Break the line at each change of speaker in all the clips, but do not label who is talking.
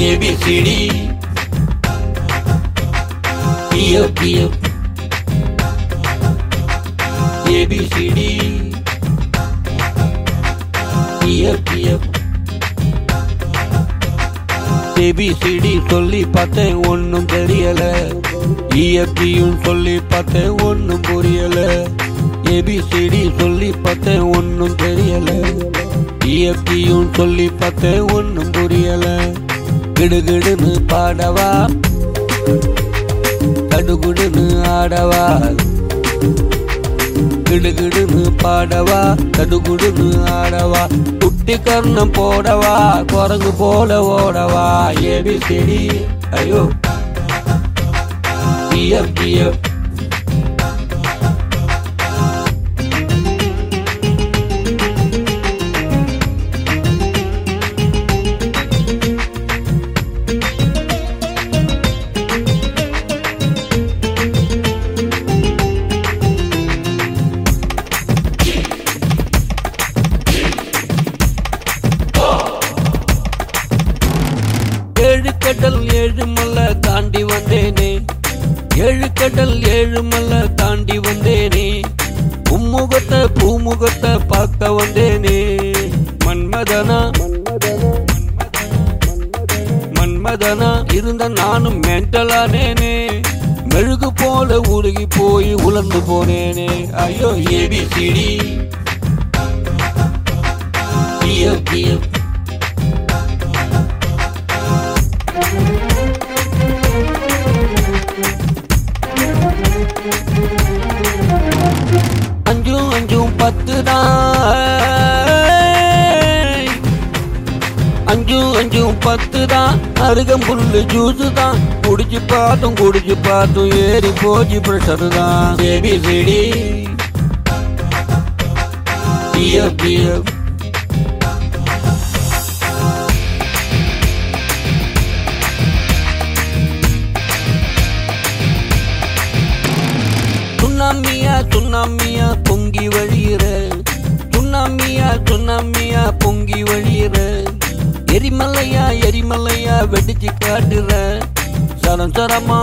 ABCD PF PF ABCD PF PF ABCD சொல்லி பார்த்தேன் ஒன்னும் தெரியல இஎஃப்டியும் சொல்லி பார்த்தேன் ஒன்னும் புரியல ஏபிசிடி சொல்லி பார்த்தேன் ஒன்னும் தெரியல இஎஃப்டியும் சொல்லி பார்த்தேன் ஒன்னும் புரியல கிடுகிடுன்னு பாடவா கடுகுடுன்னு ஆடவா கிடுகிடுன்னு பாடவா கடுகுடுன்னு ஆடவா குட்டி கர்ணம் போடவா குரங்கு போல ஓடவா ஏபிசிடி ஐயோ பிஎஃப் பிஎஃப் ஏழு கடல் ஏழு மலை தாண்டி வந்தேனே ஏழு கடல் ஏழு மலை தாண்டி வந்தேனே உம்முகத்தை பூமுகத்தை பார்க்க வந்தேனே மன்மதனா மன்மதனா இருந்த நானும் மென்டலானேனே மெழுகு போல உருகி போய் உலர்ந்து போனேனே ஐயோ ஏபிசிடி பிஎஃப் பிஎஃப் அஞ்சும் அஞ்சும் பத்து தான் அஞ்சும் அஞ்சும் பத்து தான் அருகம்புல்லு ஜூஸ் தான் குடிச்சு பார்த்தும் குடிச்சு பார்த்தும் ஏறி போச்சு ப்ரெஷர் தான் ஏபிசிடி பிஎஃப் பிஎஃப் சுண்ணாமியா சுண்ணாமியா பொங்கி வழியிற சுண்ணாமியா சுண்ணாமியா பொங்கி வழியிற எரிமலையா எரிமலையா வெடிச்சு காட்டுற சரம் சரமா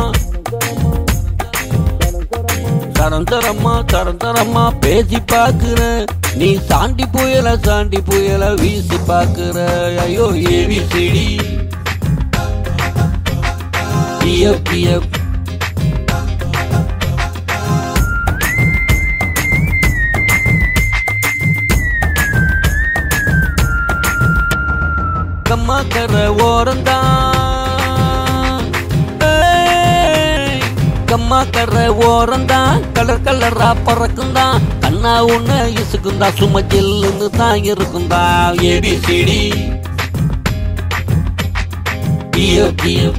சரம் சரமா சரம் சரமா பேசி பாக்குற நீ சாண்டி புயல சாண்டி புயல வீசி பாக்குற ஐயோ ஏபிசிடி பிஎஃப் பிஎஃப் கம்மா கர ஓரந்தான் ஏய், கம்மா கர ஓரந்தான் கலர் கலரா பறக்குந்தான் கண்ணா உன்ன இசுக்குந்தா சும்மா ஜில்லுன்னு தான் இருக்குந்தா ஏபிசிடி பிஎஃப் பிஎஃப்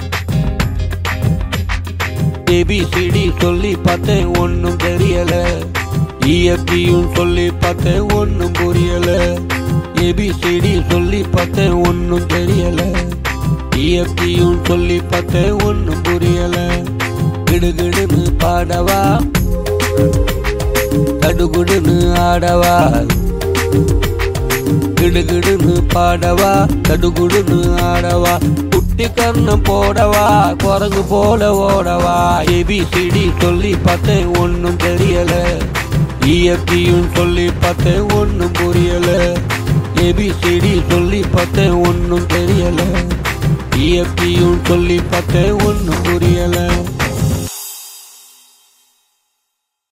ஏபிசிடி சொல்லி பார்த்தேன் ஒன்னும் தெரியல இஎஃப்டியும் சொல்லி பார்த்தேன் ஒன்னும் புரியல ஏபிசிடி சொல்லி பார்த்தேன் ஒன்னும் தெரியல இஎஃப்டியும் சொல்லி பார்த்தேன் ஒன்னும் புரியல கிடுகிடுன்னு பாடவா கடுகுடுன்னு ஆடவா கிடுகிடுன்னு பாடவா கடுகுடுன்னு ஆடவா குட்டி கர்ணம் போடவா குரங்கு போல ஓடவா ஏபிசிடி சொல்லி பார்த்தேன் ஒன்னும் தெரியல இஎஃப்டியும் சொல்லி பார்த்தேன் ஒன்னும் புரியல ஏபிசிடி சொல்லி பார்த்தேன் ஒன்னும் தெரியல இஎஃப்டியும் சொல்லி பார்த்தேன் ஒன்னும் புரியல